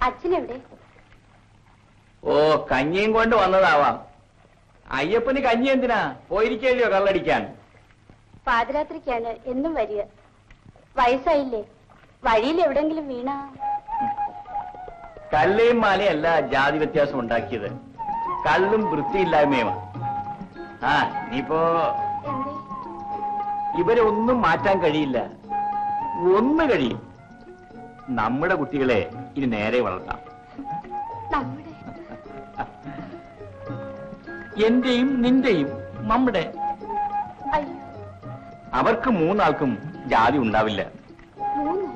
അച്ഛനെവിടെ ഓ കഞ്ഞിയും കൊണ്ട് വന്നതാവാം അയ്യപ്പന് കഞ്ഞി എന്തിനാ പോയിരിക്കല്ലോ കള്ളടിക്കാൻ പാതിരാത്രിക്കാണ് എന്നും വരിക വയസ്സായില്ലേ വഴിയിൽ എവിടെങ്കിലും വീണ കല്ലയും മാലയല്ല ജാതി വ്യത്യാസം ഉണ്ടാക്കിയത് കള്ളും വൃത്തിയില്ലായ്മയുമാണ് ആ ഇനിയിപ്പോ എന്തേ ഇവരെ ഒന്നും മാറ്റാൻ കഴിയില്ല ഒന്ന് കഴിയും നമ്മുടെ കുട്ടികളെ ഇനി നേരെ വളർത്താം നമ്മുടെ എന്റെയും നിന്റെയും നമ്മുടെ അയ്യോ അവർക്ക് മൂന്നാൾക്കും ജാതി ഉണ്ടാവില്ല മൂന്ന്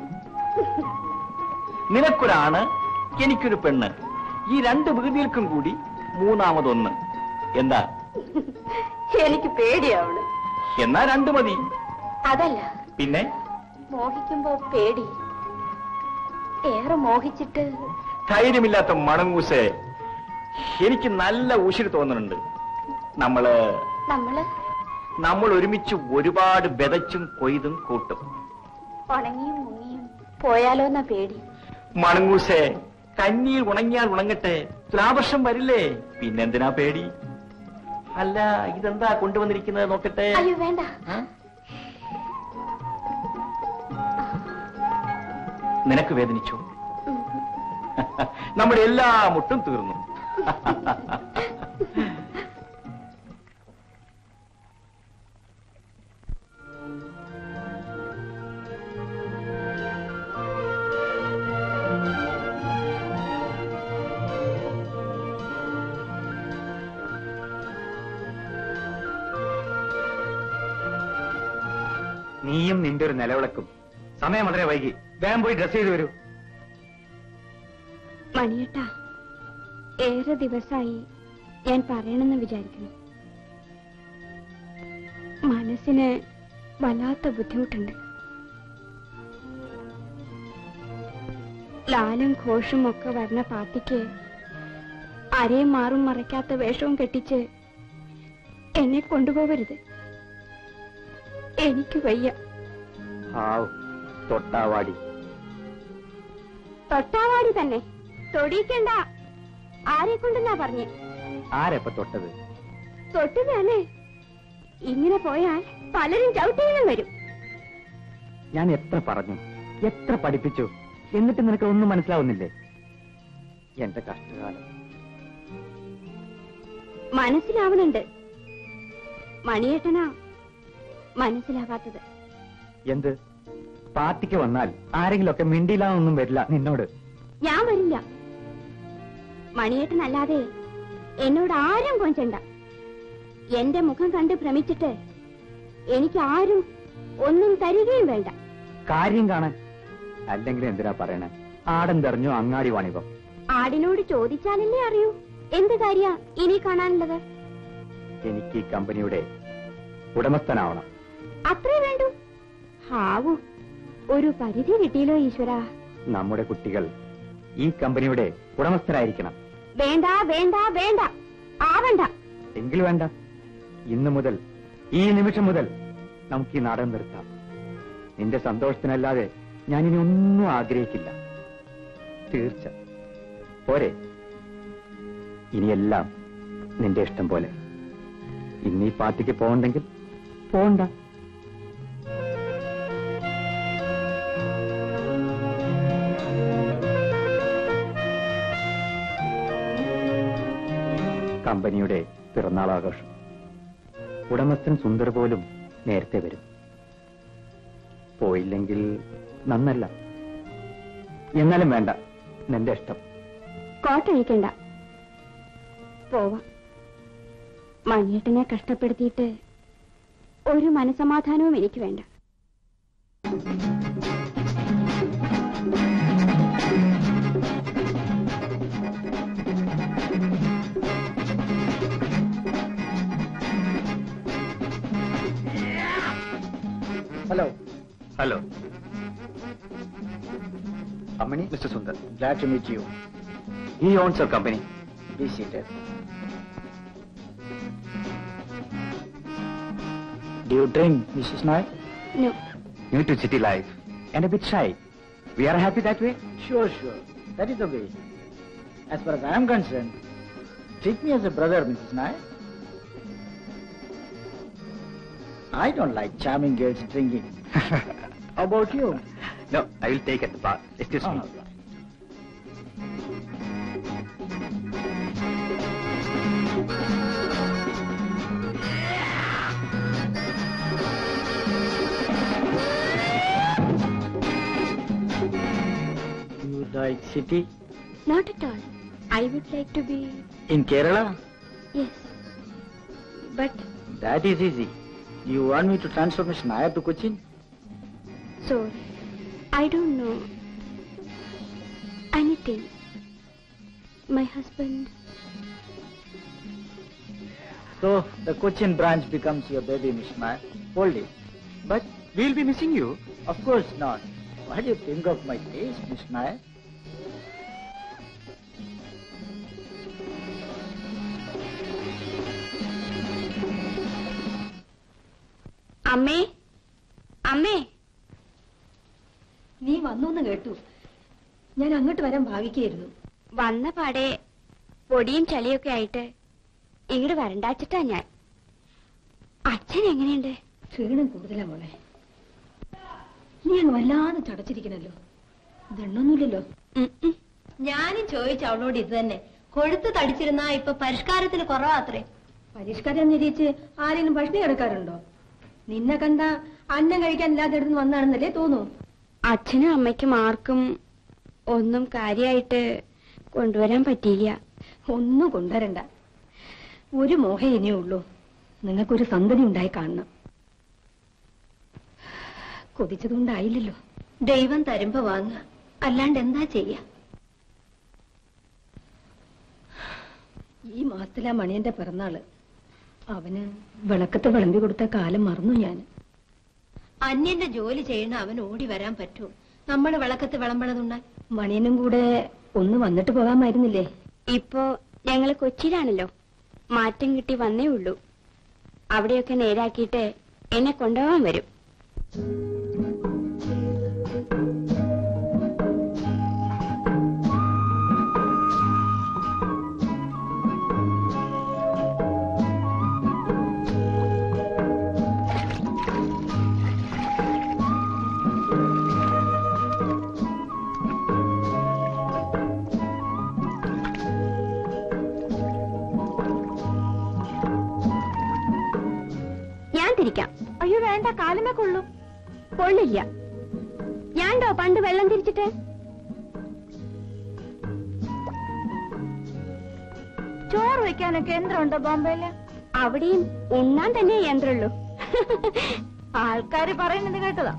നിനക്കൊരാണ് എനിക്കൊരു പെണ്ണ് ഈ രണ്ട് വികൃതികൾക്കും കൂടി മൂന്നാമതൊന്ന് എന്താ എനിക്ക് പേടിയാവണ് എന്നാ രണ്ട് മതി അതല്ല പിന്നെ മോഹിക്കുമ്പോ പേടി ഏറെ മോഹിച്ചിട്ട് ധൈര്യമില്ലാത്ത മണങ്ങൂസെ എനിക്ക് നല്ല ഉശിരി തോന്നുന്നുണ്ട് നമ്മള് നമ്മള് നമ്മൾ ഒരുമിച്ച് ഒരുപാട് ബെതച്ചും കൊയ്തും കൂട്ടും ഉണങ്ങിയും മുങ്ങിയും പോയാലോന്ന പേടി മണങ്ങൂസെ കഞ്ഞിയിൽ ഉണങ്ങിയാൽ ഉണങ്ങട്ടെ തുലാവർഷം വരില്ലേ പിന്നെന്തിനാ പേടി അല്ല ഇതെന്താ കൊണ്ടുവന്നിരിക്കുന്നത് നോക്കട്ടെ അയ്യോ വേണ്ട ആ? നിനക്ക് വേദനിച്ചോ ഉം. നമ്മുടെ എല്ലാ മുട്ടും തീർന്നു നീയും നിന്റെ ഒരു നിലവിളക്കും സമയം വളരെ വൈകി വേഗം പോയി ഡ്രസ് ചെയ്ത് വരൂ മണിയേട്ടാ ഏറെ ദിവസമായി ഞാൻ പറയണമെന്ന് വിചാരിക്കുന്നു മനസ്സിന് വല്ലാത്ത ബുദ്ധിമുട്ടുണ്ട് ലാലും ഘോഷും ഒക്കെ വരുന്ന പാർട്ടിക്ക് അരയും മാറും മറയ്ക്കാത്ത വേഷവും കെട്ടിച്ച് എന്നെ കൊണ്ടുപോകരുത് എനിക്ക് വയ്യ ആവ് തൊട്ടാവാടി തൊട്ടാവാടി തന്നെ തൊടിയിക്കണ്ട ആരെ കൊണ്ടെന്നാ പറഞ്ഞേ ആരെപ്പ തൊട്ടത് തൊട്ടുകയല്ലേ ഇങ്ങനെ പോയാൽ പലരും ചവിട്ടിയും വരും ഞാൻ എത്ര പറഞ്ഞു എത്ര പഠിപ്പിച്ചു എന്നിട്ട് നിനക്ക് ഒന്നും മനസ്സിലാവുന്നില്ലേ എന്റെ കഷ്ടകാലം മനസ്സിലാവുന്നുണ്ട് മണിയേട്ടനാ മനസ്സിലാവാത്തത് എന്ത് പാർട്ടിക്ക് വന്നാൽ ആരെങ്കിലുമൊക്കെ മിണ്ടിയില്ലാന്നൊന്നും വരില്ല നിന്നോട് ഞാൻ വരില്ല മണിയേട്ടനല്ലാതെ എന്നോട് ആരും കൊഞ്ചണ്ട എന്റെ മുഖം കണ്ട് ഭ്രമിച്ചിട്ട് എനിക്ക് ആരും ഒന്നും തരികയും വേണ്ട കാര്യം കാണാൻ അല്ലെങ്കിൽ എന്തിനാ പറയണേ ആടം തെറിഞ്ഞു അങ്ങാടി വാണിഭം ആടിനോട് ചോദിച്ചാലല്ലേ അറിയൂ എന്ത് കാര്യ ഇനി കാണാനുള്ളത് എനിക്ക് ഈ കമ്പനിയുടെ ഉടമസ്ഥനാവണം അത്രേ വേണ്ടൂ ഹാവു ഒരു പരിധി കിട്ടിയല്ലോ ഈശ്വര നമ്മുടെ കുട്ടികൾ ഈ കമ്പനിയുടെ ഉടമസ്ഥരായിരിക്കണം വേണ്ട വേണ്ട വേണ്ട ആവണ്ട എങ്കിൽ വേണ്ട ഇന്നു മുതൽ ഈ നിമിഷം മുതൽ നമുക്ക് ഈ നാടകം നിർത്താം നിന്റെ സന്തോഷത്തിനല്ലാതെ ഞാൻ ഇനി ഒന്നും ആഗ്രഹിക്കില്ല തീർച്ച പോരെ ഇനിയെല്ലാം നിന്റെ ഇഷ്ടം പോലെ ഇന്ന് ഈ പാർട്ടിക്ക് പോകണ്ടെങ്കിൽ പോണ്ട കമ്പനിയുടെ പിറന്നാൾ ആഘോഷം ഉടമസ്ഥൻ സുന്ദർ പോലും നേരത്തെ വരും പോയില്ലെങ്കിൽ നന്നല്ല എന്നാലും വേണ്ട നിന്റെ ഇഷ്ടം കോട്ടഴിക്കണ്ട പോവാം മണിയേട്ടനെ കഷ്ടപ്പെടുത്തിയിട്ട് ഒരു മനസമാധാനവും എനിക്ക് വേണ്ട ഹലോ ഹലോ അമ്മണി mister Sundar Glad to meet you. ഈ owns your company Be seated. Do you drink, Mrs. Naik? No new to city life and a bit shy we are happy that way Sure, sure. That is okay. As far as I am concerned, treat me as a brother, Mrs. Nair. I don't like charming girls drinking. How about you? No, I will take at the bar. Excuse me. Ah, You like city Not at all. I would like to be. in Kerala? Yes. But That is easy. You want me to transfer Miss Nair to Cochin? so, I don't know anything. My husband. So the Cochin branch becomes your baby, Miss Nair. Hold it. But we'll be missing you. Of course not. What do you think of my taste, Miss Nair? അമ്മേ അമ്മേ നീ വന്നു കേട്ടു ഞാൻ അങ്ങോട്ട് വരാൻ ഭാവിക്കായിരുന്നു വന്ന പാടെ പൊടിയും ചളിയൊക്കെ ആയിട്ട് ഇങ്ങോട്ട് വരണ്ടാച്ചിട്ടാ ഞാൻ അച്ഛൻ എങ്ങനെയുണ്ട് ക്ഷീണം കൂടുതലാ മോളെ നീ അങ്ങ് വല്ലാതെ ചടച്ചിരിക്കണല്ലോ ദണ്ണൊന്നുമില്ലല്ലോ ഉം ഉം. ഞാനും ചോദിച്ചു അവളോട് ഇത് തന്നെ കൊഴുത്ത് തടിച്ചിരുന്നാ ഇപ്പൊ പരിഷ്കാരത്തിന് കുറവാത്രേ പരിഷ്കാരം നിരീച്ച് ആരെങ്കിലും ഭക്ഷണം എടുക്കാറുണ്ടോ നിന്നെ കണ്ട അന്നം കഴിക്കാൻ ഇല്ലാതെ എടുത്ത് വന്നാണെന്നല്ലേ തോന്നൂ അച്ഛനും അമ്മയ്ക്കും ആർക്കും ഒന്നും കാര്യമായിട്ട് കൊണ്ടുവരാൻ പറ്റിയില്ല ഒന്നും കൊണ്ടുവരണ്ട ഒരു മോഹം ഇനിയേ ഉള്ളൂ നിങ്ങൾക്കൊരു സന്തതി ഉണ്ടായി കാണണം കൊതിച്ചതുകൊണ്ടായില്ലല്ലോ ദൈവം തരുമ്പോ വാങ്ങുക അല്ലാണ്ട് എന്താ ചെയ്യാ ഈ മാസത്തിലാ മണിയന്റെ പിറന്നാള് അവന് വിളക്കത്ത് വിളമ്പി കൊടുത്ത കാലം മറന്നു ഞാൻ അന്യന്റെ ജോലി ചെയ്യണ അവൻ ഓടി വരാൻ പറ്റൂ നമ്മൾ വിളക്കത്ത് വിളമ്പണതുണ്ടായി മണിയനും കൂടെ ഒന്ന് വന്നിട്ട് പോകാമായിരുന്നില്ലേ ഇപ്പോ ഞങ്ങള് കൊച്ചിയിലാണല്ലോ മാറ്റം കിട്ടി വന്നേ ഉള്ളൂ അവിടെയൊക്കെ നേരാക്കിയിട്ട് എന്നെ കൊണ്ടുപോകാൻ വരും ഞാൻ തിരിക്കാം അയ്യോ വേണ്ട കാലുമേ കൊള്ളു കൊള്ളില്ല ഞാണ്ടോ പണ്ട് വെള്ളം തിരിച്ചിട്ട് ചോറ് വെക്കാനൊക്കെ യന്ത്രമുണ്ടോ ബോംബെയില് അവിടെയും ഉണ്ണാൻ തന്നെ യന്ത്രമുള്ളൂ ആൾക്കാര് പറയുന്നത് കേട്ടതാ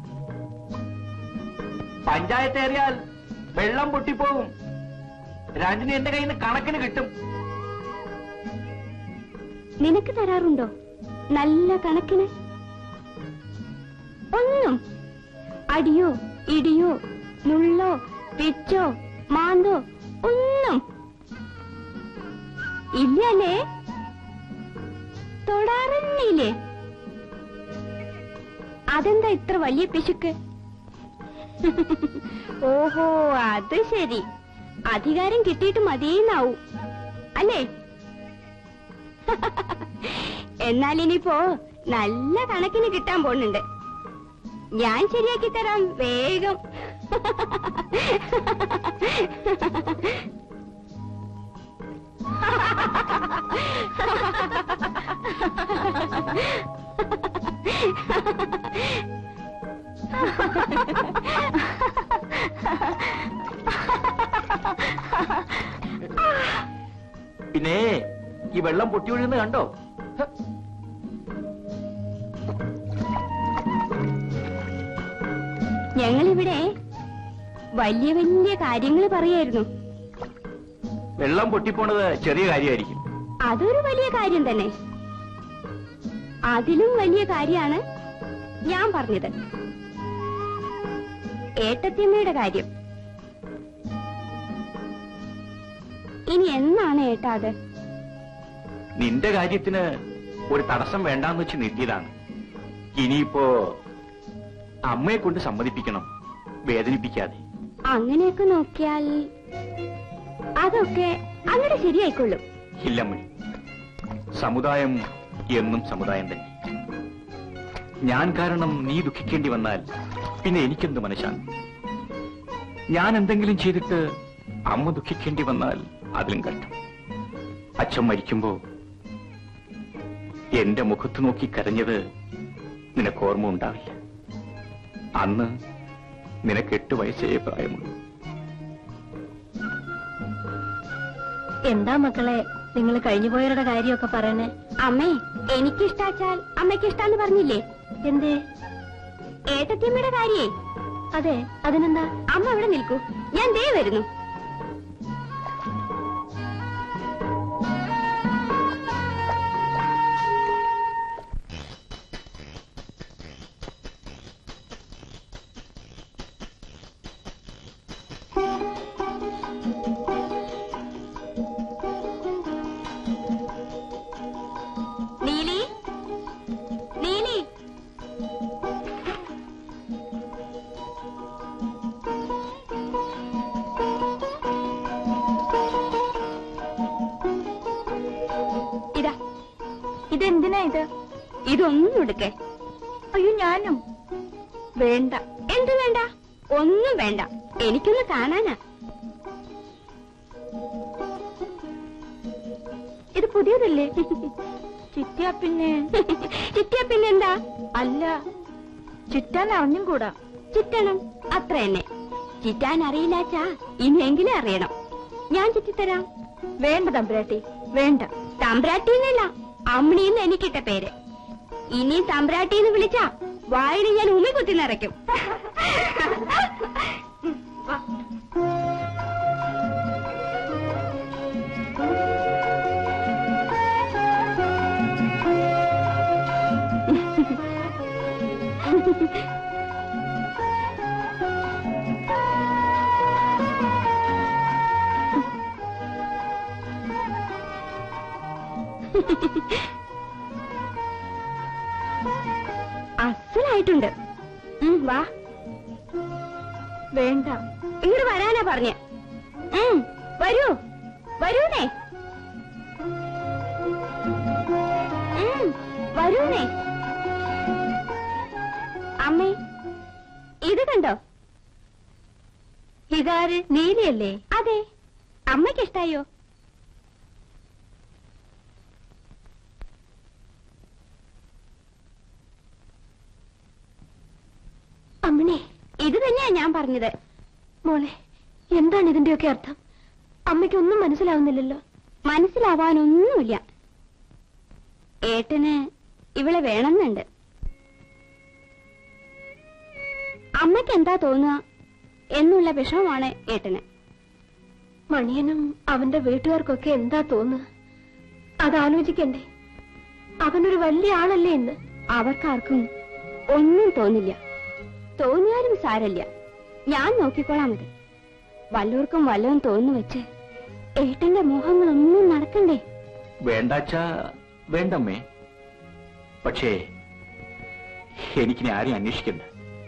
പഞ്ചായത്ത് ഏറിയാൽ വെള്ളം പൊട്ടിപ്പോകും രണ്ടിന് എന്റെ കയ്യിൽ നിന്ന് കണക്കിന് കിട്ടും നിനക്ക് തരാറുണ്ടോ നല്ല കണക്കിന് ഒന്നും അടിയോ ഇടിയോ നുള്ളോ പിച്ചോ മാന്തോ ഒന്നും ഇല്ലല്ലേ തൊടാറന്നില്ലേ അതെന്താ ഇത്ര വലിയ പിശുക്ക് ഓഹോ അത് ശരി അധികാരം കിട്ടിയിട്ട് മതിയെന്നാവും അല്ലേ എന്നാൽ ഇനിയിപ്പോ നല്ല കണക്കിന് കിട്ടാൻ പോണുണ്ട് ഞാൻ ശരിയാക്കി തരാം വേഗം പിന്നെ ഈ വെള്ളം പൊട്ടി ഒഴുകുന്ന കണ്ടോ ഹ, ഞങ്ങളിവിടെ വലിയ വലിയ കാര്യങ്ങൾ പറയായിരുന്നു വെള്ളം പൊട്ടിപ്പോണത് ചെറിയ കാര്യമായിരിക്കും അതൊരു വലിയ കാര്യം തന്നെ അതിലും വലിയ കാര്യമാണ് ഞാൻ പറഞ്ഞത് ഏട്ടത്തിയമ്മയുടെ കാര്യം ഇനി എന്നാണ് ഏട്ടാ അത് നിന്റെ കാര്യത്തിന് ഒരു തടസ്സം വേണ്ടാന്ന് വെച്ച് നിർത്തിയതാണ് ഇനിയിപ്പോ അമ്മയെ കൊണ്ട് സമ്മതിപ്പിക്കണം വേദനിപ്പിക്കാതെ അങ്ങനെയൊക്കെ നോക്കിയാൽ അതൊക്കെ അങ്ങോട്ട് ശരിയായിക്കൊള്ളും ഇല്ലമ്മണി സമുദായം എന്നും സമുദായം തന്നെ ഞാൻ കാരണം നീ ദുഃഖിക്കേണ്ടി വന്നാൽ പിന്നെ എനിക്കെന്ത് മനഃശാന്തി ഞാൻ എന്തെങ്കിലും ചെയ്തിട്ട് അമ്മ ദുഃഖിക്കേണ്ടി വന്നാൽ അതിലും കഷ്ടം അച്ഛൻ മരിക്കുമ്പോ എന്റെ മുഖത്ത് നോക്കി കരഞ്ഞത് നിനക്ക് ഓർമ്മ ഉണ്ടാവില്ല അന്ന് നിനക്ക് എട്ട് വയസ്സേ പ്രായമുള്ളൂ എന്താ മക്കളെ നിങ്ങൾ കഴിഞ്ഞുപോയവരുടെ കാര്യമൊക്കെ പറയണേ അമ്മേ എനിക്കിഷ്ടാച്ചാൽ അമ്മയ്ക്ക് ഇഷ്ടാന്ന് പറഞ്ഞില്ലേ എന്തേ ഏട്ടത്തിയമ്മയുടെ കാര്യേ അതെ അതിനെന്താ അമ്മ ഇവിടെ നിൽക്കൂ ഞാൻ ദേ വരുന്നു നീലി നീലി ഇതാ ഇതെന്തിനാ ഇത് ഇതൊന്നും എടുക്കേ അയ്യോ ഞാനും വേണ്ട എന്ത് വേണ്ട ഒന്നും വേണ്ട എനിക്കൊന്ന് കാണാനാ ഇത് പുതിയതല്ലേ ചിറ്റിയാ പിന്നെ ചിറ്റിയാ പിന്നെ എന്താ അല്ല ചുറ്റാൻ അറിഞ്ഞും കൂടാ ചുറ്റണം അത്ര തന്നെ ചിറ്റാൻ അറിയില്ലാച്ചാ ഇനിയെങ്കിലും അറിയണം ഞാൻ ചുറ്റിത്തരാം വേണ്ട തമ്പ്രാട്ടി വേണ്ട തമ്പ്രാട്ടി എന്നല്ല അമ്മിണിന്ന് എനിക്കിട്ട പേര് ഇനി തമ്പ്രാട്ടി എന്ന് വിളിച്ചാ വായിൽ ഞാൻ ഉമി കുത്തി നിറയ്ക്കും വാ. അസലായിട്ടുണ്ട് ഉം, വാ വേണ്ട ഇങ്ങോട്ട് വരാനാ പറഞ്ഞ വരൂ വരൂന്നേ ഉം, വരൂന്നേ അമ്മേ ഇത് കണ്ടോ ഇതാര് നീലിയല്ലേ അതെ അമ്മയ്ക്ക് ഇഷ്ടായോ അമ്മിണി ഇത് തന്നെയാ ഞാൻ പറഞ്ഞത് മോളെ എന്താണ് ഇതിന്റെയൊക്കെ അർത്ഥം അമ്മയ്ക്കൊന്നും മനസ്സിലാവുന്നില്ലല്ലോ മനസ്സിലാവാനൊന്നുമില്ല ഏട്ടന് ഇവളെ വേണമെന്നുണ്ട് അമ്മയ്ക്ക് എന്താ തോന്നുക എന്നുള്ള വിഷമമാണ് ഏട്ടന് മണിയനും അവന്റെ വീട്ടുകാർക്കൊക്കെ എന്താ തോന്നുക അതാലോചിക്കണ്ടേ അവനൊരു വലിയ ആളല്ലേ ഇന്ന് അവർക്കാർക്കും ഒന്നും തോന്നില്ല തോന്നിയാലും സാരല്ല ഞാൻ നോക്കിക്കോളാം അത് വല്ലവർക്കും വല്ലതും തോന്നു വെച്ച് ഏട്ടന്റെ മോഹങ്ങളൊന്നും നടക്കണ്ടേ വേണ്ടാച്ചാ വേണ്ടമ്മേ പക്ഷേ എനിക്കിനി ആരെയും അന്വേഷിക്കണ്ട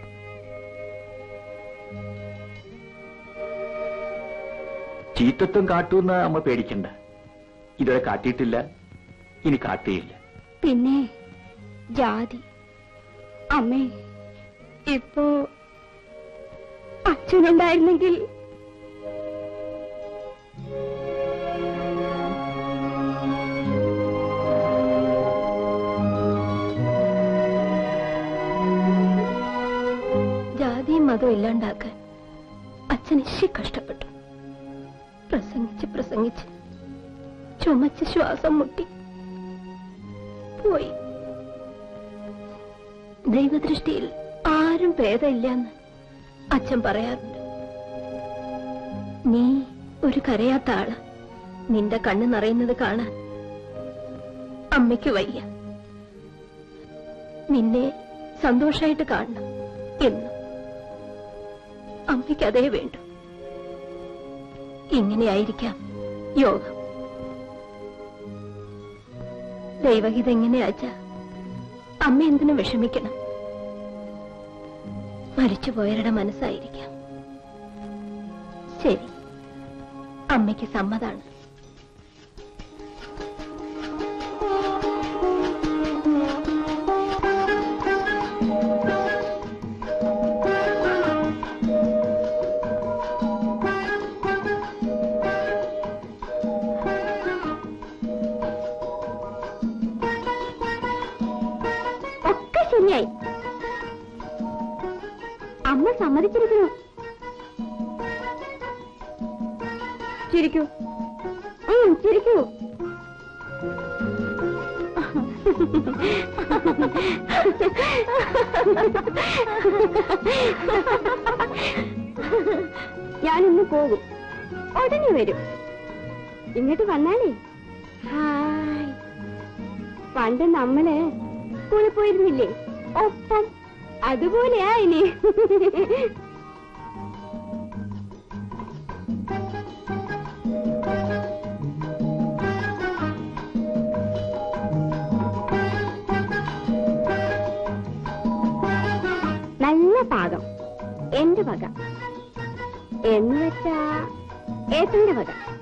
ചീത്തത്വം കാട്ടൂന്ന് അമ്മ പേടിക്കണ്ട ഇതുവരെ കാട്ടിയിട്ടില്ല ഇനി കാട്ടുകയില്ല പിന്നെ ജാതി അമ്മേ ഇപ്പോ അച്ഛനുണ്ടായിരുന്നെങ്കിൽ ജാതിയും മതവും ഇല്ലാണ്ടാക്കാൻ അച്ഛൻ ഇശി കഷ്ടപ്പെട്ടു പ്രസംഗിച്ച് പ്രസംഗിച്ച് ചുമച്ച് ശ്വാസം മുട്ടി പോയി ദൈവദൃഷ്ടിയിൽ ആരും ഭേദമില്ലെന്ന് അച്ഛൻ പറയാറുണ്ട് നീ ഒരു കരയാത്ത ആള് നിന്റെ കണ്ണ് നിറയുന്നത് കാണാൻ അമ്മയ്ക്ക് വയ്യ നിന്നെ സന്തോഷായിട്ട് കാണണം എന്നും അമ്മയ്ക്ക് അതേ വേണ്ടു ഇങ്ങനെയായിരിക്കാം യോഗം ദൈവഹിത എങ്ങനെയാച്ച അമ്മ എന്തിനു വിഷമിക്കണം മരിച്ചുപോയവരുടെ മനസ്സായിരിക്കാം ശരി അമ്മയ്ക്ക് സമ്മതാണ് ഒക്കെ ശരിയായി അമ്മ സമ്മതിച്ചിരിക്കുന്നു ചിരിക്കൂ ഉം, ചിരിക്കൂ ഞാനിന്ന് പോകും ഉടനെ വരും ഇങ്ങോട്ട് വന്നാലേ ഹായ് പണ്ട് നമ്മള് സ്കൂളിൽ പോയിരുന്നില്ലേ ഒപ്പം അതുപോലെയാ ഇനി നല്ല പാകം എന്റെ വക എന്ന് വെച്ചാ ഏട്ടന്റെ വക